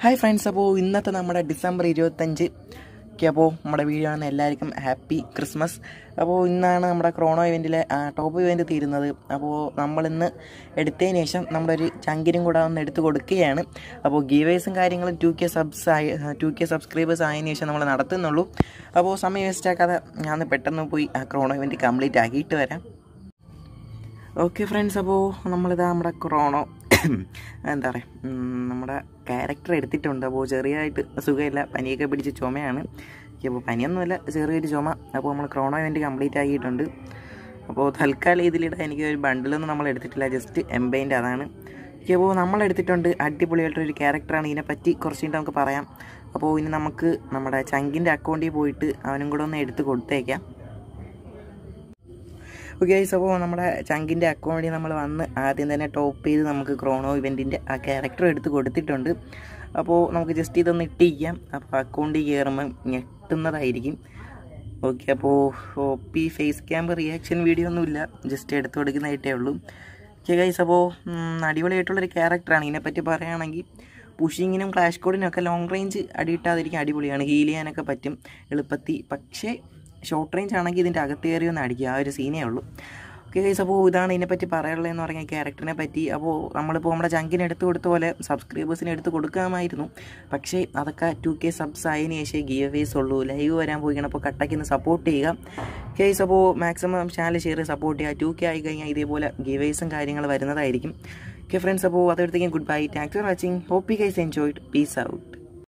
hi friends അപ്പോൾ ഇന്നത്തെ നമ്മുടെ ഡിസംബർ ഇരുപത്തഞ്ച് ഓക്കെ അപ്പോൾ നമ്മുടെ വീഡിയോ ആണ് എല്ലാവർക്കും ഹാപ്പി ക്രിസ്മസ് അപ്പോൾ ഇന്നാണ് നമ്മുടെ ക്രോണോ ഇവൻറ്റിലെ ടോപ്പ് ഇവൻറ്റ് തീരുന്നത് അപ്പോൾ നമ്മളിന്ന് എടുത്തതിന് ശേഷം നമ്മളൊരു ചങ്കിനും കൂടെ ഒന്ന് എടുത്ത് കൊടുക്കുകയാണ് അപ്പോൾ ഗീവേഴ്സും കാര്യങ്ങളും ടു കെ സബ്സ് ആയി ടു കെ സബ്സ്ക്രൈബേഴ്സ് ആയതിനു ശേഷം നമ്മൾ നടത്തുന്നുള്ളൂ അപ്പോൾ സമയം വേസ്റ്റ് ആക്കാതെ ഞാൻ പെട്ടെന്ന് പോയി ആ ക്രോണോ ഇവൻറ്റ് കംപ്ലീറ്റ് ആക്കിയിട്ട് വരാം ഓക്കെ ഫ്രണ്ട്സ് അപ്പോൾ നമ്മളിതാ നമ്മുടെ ക്രോണോ എന്താ പറയുക നമ്മുടെ ക്യാരക്ടർ എടുത്തിട്ടുണ്ട് അപ്പോൾ ചെറിയതായിട്ട് സുഖമില്ല പനിയൊക്കെ പിടിച്ച് ചുമയാണ് അപ്പോൾ പനിയൊന്നുമില്ല ചെറിയൊരു ചുമ അപ്പോൾ നമ്മൾ ക്രോണോ ഇവൻറ്റ് കംപ്ലീറ്റ് ആക്കിയിട്ടുണ്ട് അപ്പോൾ തൽക്കാലം ഇതിലിടാൻ എനിക്ക് ഒരു ബണ്ടിലൊന്നും നമ്മൾ എടുത്തിട്ടില്ല ജസ്റ്റ് എംബൈൻ്റെ അതാണ് അപ്പോൾ നമ്മൾ എടുത്തിട്ടുണ്ട് അടിപൊളിയായിട്ടൊരു ക്യാരക്ടറാണ് ഇതിനെപ്പറ്റി കുറച്ചുകൂടി നമുക്ക് പറയാം അപ്പോൾ ഇനി നമുക്ക് നമ്മുടെ ചങ്കിൻ്റെ അക്കൗണ്ടിൽ പോയിട്ട് അവനും കൂടെ ഒന്ന് എടുത്ത് കൊടുത്തേക്കാം ഓക്കെ ഗൈസ് അപ്പോൾ നമ്മുടെ ചങ്കിൻ്റെ അക്കൗണ്ടിൽ നമ്മൾ വന്ന് ആദ്യം തന്നെ ടോപ്പ് ചെയ്ത് നമുക്ക് ക്രോണോ ഇവൻറ്റിൻ്റെ ആ ക്യാരക്ടർ എടുത്ത് കൊടുത്തിട്ടുണ്ട് അപ്പോൾ നമുക്ക് ജസ്റ്റ് ഇതൊന്ന് ഇട്ടിരിക്കാം അപ്പോൾ അക്കൗണ്ടിൽ കയറുമ്പം ഞെട്ടുന്നതായിരിക്കും ഓക്കെ അപ്പോൾ O P face cam reaction video ഒന്നുമില്ല ജസ്റ്റ് എടുത്ത് കൊടുക്കുന്നതായിട്ടേ ഉള്ളൂ ഓക്കെ ഗൈസ് അപ്പോൾ അടിപൊളിയായിട്ടുള്ളൊരു ക്യാരക്ടറാണ് ഇതിനെപ്പറ്റി പറയുകയാണെങ്കിൽ പുഷിങ്ങിനും ക്ലാഷ് കോഡിനും ഒക്കെ ലോങ് റേഞ്ച് അടിയിട്ടാതിരിക്കും അടിപൊളിയാണ് ഹീൽ ചെയ്യാനൊക്കെ പറ്റും എളുപ്പത്തി പക്ഷേ ഷോർട്ട് റേഞ്ച് ആണെങ്കിൽ ഇതിൻ്റെ അകത്ത് കയറി ഒന്ന് അടിക്കുക ആ ഒരു സീനേ ഉള്ളൂ ഓക്കെ ഗൈസ് അപ്പോൾ ഇതാണ് ഇതിനെപ്പറ്റി പറയാനുള്ളതെന്ന് പറഞ്ഞാൽ ക്യാരക്ടറിനെ പറ്റി അപ്പോൾ നമ്മളിപ്പോൾ നമ്മുടെ ചങ്കിന് എടുത്ത് കൊടുത്ത പോലെ സബ്സ്ക്രൈബേഴ്സിന് എടുത്ത് കൊടുക്കാമായിരുന്നു പക്ഷേ അതൊക്കെ ടു കെ സബ്സ് ആയതിനു ശേഷം ഗിയ വേസ് ഉള്ളൂ ലൈവ് വരാൻ പോയിക്കണം അപ്പോൾ കട്ടയ്ക്ക് ഒന്ന് സപ്പോർട്ട് ചെയ്യുക കേസ് അപ്പോൾ മാക്സിമം ചാനൽ ഷെയർ സപ്പോർട്ട് ചെയ്യുക ടു കെ ആയി കഴിഞ്ഞാൽ ഇതേപോലെ ഗിവേസും കാര്യങ്ങൾ വരുന്നതായിരിക്കും ഓക്കെ ഫ്രണ്ട്സ് അപ്പോൾ അതെടുത്തേക്കും good bye thanks for watching hope you guys enjoyed peace out